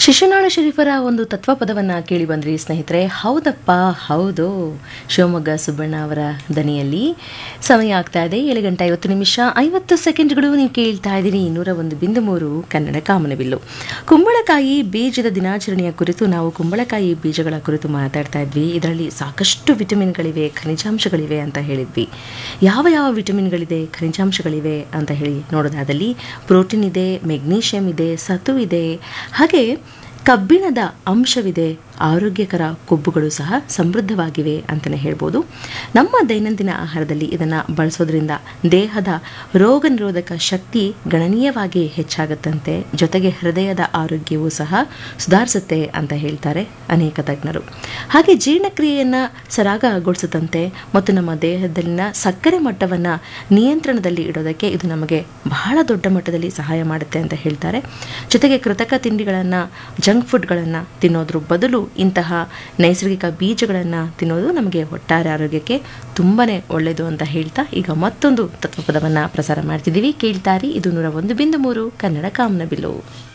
ಶಿಶುನಾಳ ಶರೀಫರ ಒಂದು ತತ್ವಪದವನ್ನು ಕೇಳಿ ಬಂದ್ರಿ ಸ್ನೇಹಿತರೆ ಹೌದಪ್ಪ ಹೌದು ಶಿವಮೊಗ್ಗ ಸುಬ್ಬಣ್ಣ ಅವರ ದನಿಯಲ್ಲಿ ಸಮಯ ಆಗ್ತಾ ಇದೆ ಏಳು ಗಂಟೆ ಐವತ್ತು ನಿಮಿಷ ಐವತ್ತು ಸೆಕೆಂಡ್ಗಳು ನೀವು ಕೇಳ್ತಾ ಇದ್ದೀರಿ ನೂರ ಒಂದು ಬಿಂದು ಮೂರು ಕನ್ನಡ ಕಾಮನಬಿಲ್ಲು ಕುಂಬಳಕಾಯಿ ಬೀಜದ ದಿನಾಚರಣೆಯ ಕುರಿತು ನಾವು ಕುಂಬಳಕಾಯಿ ಬೀಜಗಳ ಕುರಿತು ಮಾತಾಡ್ತಾ ಇದ್ವಿ ಇದರಲ್ಲಿ ಸಾಕಷ್ಟು ವಿಟಮಿನ್ಗಳಿವೆ ಖನಿಜಾಂಶಗಳಿವೆ ಅಂತ ಹೇಳಿದ್ವಿ ಯಾವ ಯಾವ ವಿಟಮಿನ್ಗಳಿದೆ ಖನಿಜಾಂಶಗಳಿವೆ ಅಂತ ಹೇಳಿ ನೋಡೋದಾದಲ್ಲಿ ಪ್ರೋಟೀನ್ ಇದೆ ಮೆಗ್ನೀಷಿಯಂ ಇದೆ ಸತು ಇದೆ ಹಾಗೆ ಕಬ್ಬಿಣದ ಅಂಶವಿದೆ ಆರೋಗ್ಯಕರ ಕೊಬ್ಬುಗಳು ಸಹ ಸಮೃದ್ಧವಾಗಿವೆ ಅಂತಲೇ ಹೇಳ್ಬೋದು ನಮ್ಮ ದೈನಂದಿನ ಆಹಾರದಲ್ಲಿ ಇದನ್ನು ಬಳಸೋದ್ರಿಂದ ದೇಹದ ರೋಗ ನಿರೋಧಕ ಶಕ್ತಿ ಗಣನೀಯವಾಗಿ ಹೆಚ್ಚಾಗುತ್ತಂತೆ ಜೊತೆಗೆ ಹೃದಯದ ಆರೋಗ್ಯವೂ ಸಹ ಸುಧಾರಿಸುತ್ತೆ ಅಂತ ಹೇಳ್ತಾರೆ ಅನೇಕ ತಜ್ಞರು ಹಾಗೆ ಜೀರ್ಣಕ್ರಿಯೆಯನ್ನು ಸರಾಗಗೊಳಿಸುತ್ತಂತೆ ಮತ್ತು ನಮ್ಮ ದೇಹದಲ್ಲಿನ ಸಕ್ಕರೆ ಮಟ್ಟವನ್ನು ನಿಯಂತ್ರಣದಲ್ಲಿ ಇಡೋದಕ್ಕೆ ಇದು ನಮಗೆ ಬಹಳ ದೊಡ್ಡ ಮಟ್ಟದಲ್ಲಿ ಸಹಾಯ ಮಾಡುತ್ತೆ ಅಂತ ಹೇಳ್ತಾರೆ ಜೊತೆಗೆ ಕೃತಕ ತಿಂಡಿಗಳನ್ನು ಜಂಕ್ ಫುಡ್ಗಳನ್ನು ತಿನ್ನೋದ್ರ ಬದಲು ಇಂತಹ ನೈಸರ್ಗಿಕ ಬೀಜಗಳನ್ನು ತಿನ್ನೋದು ನಮಗೆ ಒಟ್ಟಾರೆ ಆರೋಗ್ಯಕ್ಕೆ ತುಂಬಾ ಒಳ್ಳೆಯದು ಅಂತ ಹೇಳ್ತಾ ಈಗ ಮತ್ತೊಂದು ತತ್ವಪದವನ್ನು ಪ್ರಸಾರ ಮಾಡ್ತಿದ್ದೀವಿ ಕೇಳ್ತಾರಿ ಇದು ನೂರ ಒಂದು ಬಿಂದು ಮೂರು ಕನ್ನಡ ಕಾಮನಬಿಲ್ಲು